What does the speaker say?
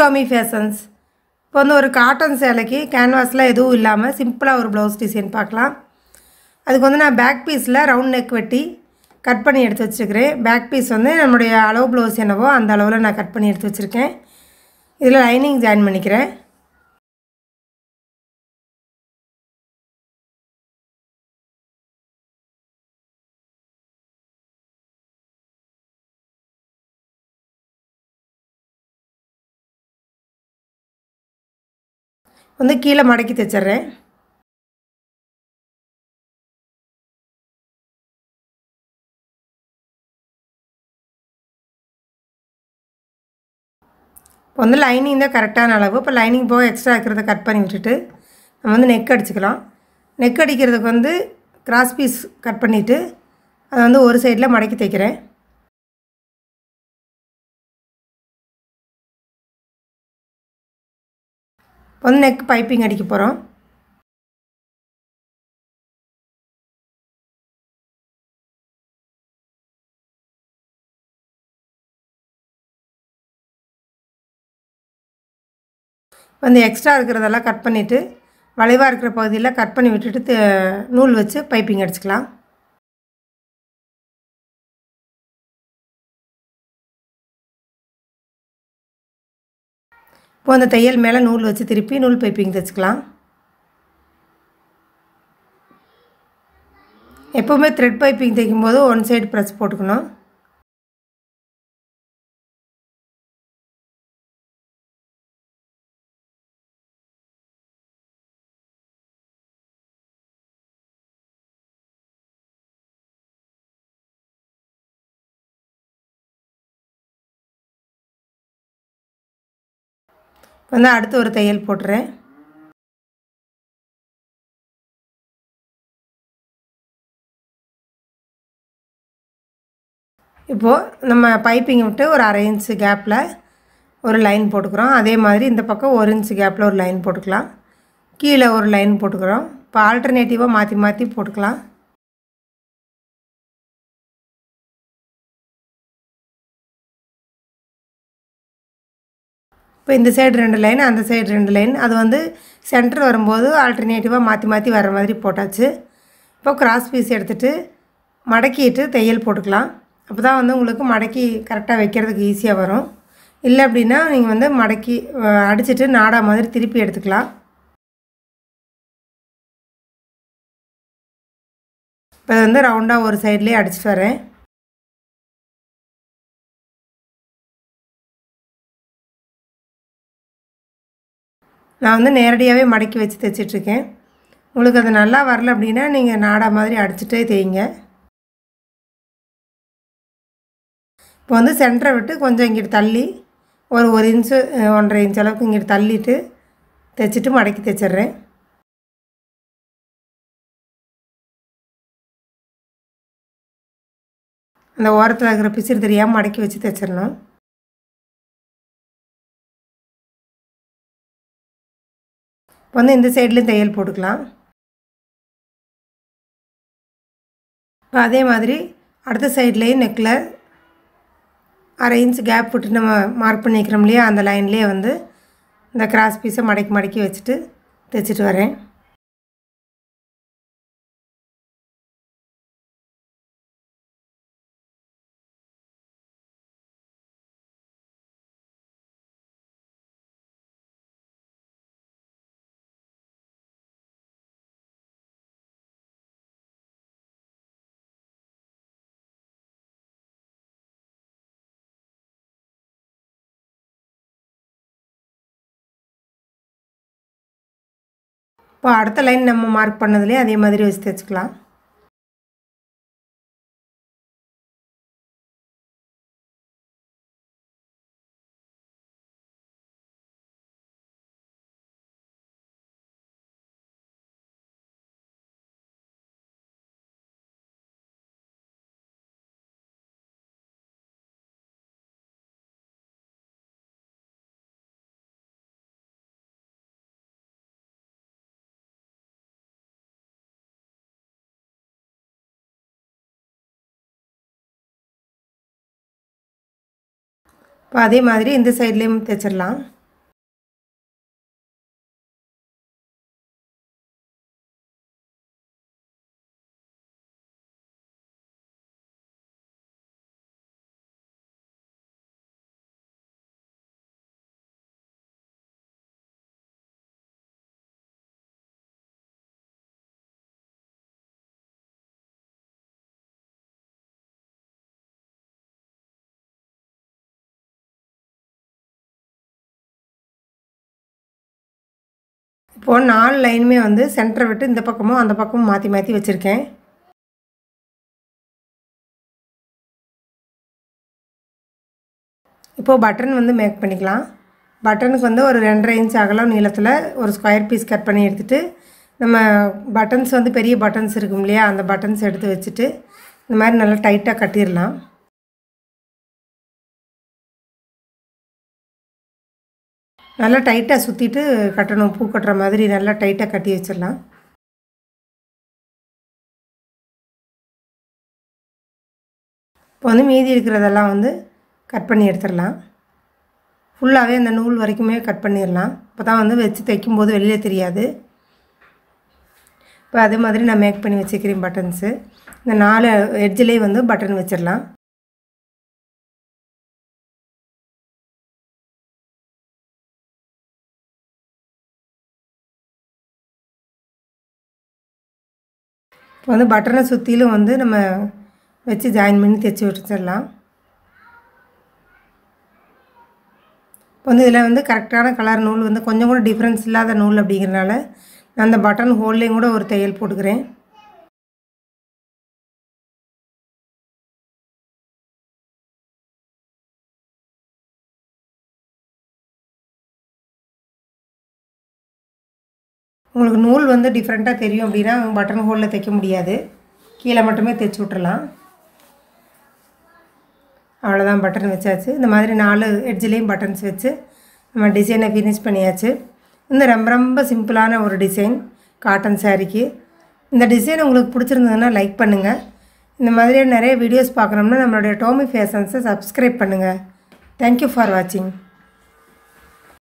Sivakami fashions இப்போ வந்து ஒரு காட்டன் சேலைக்கு கேன்வாஸில் எதுவும் இல்லாமல் சிம்பிளாக ஒரு ப்ளவுஸ் டிசைன் பார்க்கலாம் அதுக்கு வந்து நான் பேக் பீஸில் ரவுண்ட் நெக் வெட்டி கட் பண்ணி எடுத்து வச்சுருக்கிறேன் பேக் பீஸ் வந்து நம்முடைய அளவு ப்ளவுஸ் என்னவோ அந்த அளவில் நான் கட் பண்ணி எடுத்து வச்சுருக்கேன் இதில் லைனிங் ஜாயின் பண்ணிக்கிறேன் வந்து கீழே மடக்கி தைச்சிட்றேன் இப்போ வந்து லைனிங் தான் கரெக்டான அளவு இப்போ லைனிங் போக எக்ஸ்ட்ரா இருக்கிறத கட் பண்ணி விட்டுட்டு நம்ம வந்து நெக் அடிச்சுக்கலாம் நெக் அடிக்கிறதுக்கு வந்து கிராஸ் பீஸ் கட் பண்ணிவிட்டு அதை வந்து ஒரு சைடில் மடக்கி தைக்கிறேன் இப்போ வந்து நெக் பைப்பிங் அடிக்க போகிறோம் வந்து எக்ஸ்ட்ரா இருக்கிறதெல்லாம் கட் பண்ணிவிட்டு வளைவாக இருக்கிற பகுதியில் கட் பண்ணி விட்டுட்டு த- நூல் வச்சு பைப்பிங் அடிச்சுக்கலாம் இப்போ அந்த தையல் மேலே நூல் வச்சு திருப்பி நூல் பைப்பிங் தைச்சிக்கலாம் எப்போவுமே த்ரெட் பைப்பிங் தைக்கும்போது ஒன் சைடு ப்ரெஸ் போட்டுக்கணும் இப்போ வந்து அடுத்து ஒரு தையல் போட்டுறேன் இப்போது நம்ம பைப்பிங் விட்டு ஒரு அரை இன்ச்சு கேப்பில் ஒரு லைன் போட்டுக்கிறோம் அதே மாதிரி இந்த பக்கம் ஒரு இன்ச்சு கேப்பில் ஒரு லைன் போட்டுக்கலாம் கீழே ஒரு லைன் போட்டுக்கிறோம் இப்போ ஆல்டர்னேட்டிவாக மாற்றி மாற்றி போட்டுக்கலாம் இப்போ இந்த சைடு ரெண்டு லைன் அந்த சைடு ரெண்டு லைன் அது வந்து சென்டர் வரும்போது ஆல்டர்னேட்டிவாக மாற்றி மாற்றி வர மாதிரி போட்டாச்சு இப்போ கிராஸ் பீஸ் எடுத்துகிட்டு மடக்கிட்டு தையல் போட்டுக்கலாம் அப்போ தான் வந்து உங்களுக்கு மடக்கி கரெக்டாக வைக்கிறதுக்கு ஈஸியாக வரும் இல்லை அப்படின்னா நீங்கள் வந்து மடக்கி அஹ், அடிச்சிட்டு நாடா மாதிரி திருப்பி எடுத்துக்கலாம் இப்போ இது வந்து ரவுண்டாக ஒரு சைட்லேயே அடிச்சிட்டு வரேன் நான் வந்து நேரடியாகவே மடக்கி வச்சு தைச்சிட்ருக்கேன் உங்களுக்கு அது நல்லா வரல அப்படின்னா நீங்கள் நாடா மாதிரி அடிச்சுட்டே தேய்ங்க இப்போ வந்து சென்டரை விட்டு கொஞ்சம் இங்கிட்டு தள்ளி ஒரு ஒரு இன்ச்சு அஹ், ஒன்றரை இன்ச் அளவுக்கு இங்கிட்டு தள்ளிட்டு தைச்சிட்டு மடக்கி தைச்சிட்றேன் அந்த ஓரத்தில் இருக்கிற பிசிறு தெரியாமல் மடக்கி வச்சு தைச்சிடணும் இப்போ வந்து இந்த சைட்லேயும் தையல் போட்டுக்கலாம் இப்போ அதே மாதிரி அடுத்த சைட்லேயும் நெக்கில் அரை இன்ச் கேப் விட்டு நம்ம மார்க் பண்ணிக்கிறோம் இல்லையா அந்த லைன்லேயே வந்து இந்த கிராஸ் பீஸை மடக்கி மடக்கி வச்சுட்டு தைச்சிட்டு வரேன் இப்போ அடுத்த லைன் நம்ம மார்க் பண்ணதுலேயே அதே மாதிரி வச்சு தைச்சிக்கலாம் இப்போ அதே மாதிரி இந்த சைட்லேயும் தைச்சிடலாம் இப்போது நாலு லைனுமே வந்து சென்டரை விட்டு இந்த பக்கமும் அந்த பக்கமும் மாற்றி மாற்றி வச்சுருக்கேன் இப்போது பட்டன் வந்து மேக் பண்ணிக்கலாம் பட்டனுக்கு வந்து ஒரு ரெண்டரை இன்ச் அகலம் நீளத்தில் ஒரு ஸ்கொயர் பீஸ் கட் பண்ணி எடுத்துகிட்டு நம்ம பட்டன்ஸ் வந்து பெரிய பட்டன்ஸ் இருக்கும் இல்லையா அந்த பட்டன்ஸ் எடுத்து வச்சுட்டு இந்த மாதிரி நல்லா டைட்டாக கட்டிடலாம் நல்லா டைட்டாக சுற்றிட்டு கட்டணும் பூ கட்டுற மாதிரி நல்லா டைட்டாக கட்டி வச்சிடலாம் இப்போ வந்து மீதி இருக்கிறதெல்லாம் வந்து கட் பண்ணி எடுத்துடலாம் ஃபுல்லாகவே அந்த நூல் வரைக்குமே கட் பண்ணிடலாம் அப்போ தான் வந்து வச்சு தைக்கும்போது வெளியே தெரியாது இப்போ அதே மாதிரி நான் மேக் பண்ணி வச்சுக்கிறேன் பட்டன்ஸு இந்த நாலு எட்ஜிலே வந்து பட்டன் வச்சிடலாம் இப்போ வந்து பட்டனை சுற்றிலும் வந்து நம்ம வச்சு ஜாயின் பண்ணி தைச்சி வச்சிடலாம் இப்போ வந்து இதில் வந்து கரெக்டான கலர் நூல் வந்து கொஞ்சம் கூட டிஃப்ரென்ஸ் இல்லாத நூல் அப்படிங்கிறனால நான் அந்த பட்டன் ஹோல்லையும் கூட ஒரு தையல் போட்டுக்கிறேன் உங்களுக்கு நூல் வந்து டிஃப்ரெண்ட்டாக தெரியும் அப்படின்னா பட்டன் ஹோலில் தைக்க முடியாது கீழே மட்டுமே தைச்சி விட்றலாம் அவ்வளோதான் பட்டன் வச்சாச்சு இந்த மாதிரி நாலு எட்ஜ்லேயும் பட்டன்ஸ் வச்சு நம்ம டிசைனை ஃபினிஷ் பண்ணியாச்சு இந்த ரொம்ப ரொம்ப சிம்பிளான ஒரு டிசைன் காட்டன் சாரீக்கு இந்த டிசைன் உங்களுக்கு பிடிச்சிருந்ததுன்னா லைக் பண்ணுங்கள் இந்த மாதிரியான நிறைய வீடியோஸ் பார்க்கணும்னா நம்மளுடைய டோமி ஃபேஷன்ஸை சப்ஸ்கிரைப் பண்ணுங்கள் தேங்க்யூ ஃபார் வாட்சிங்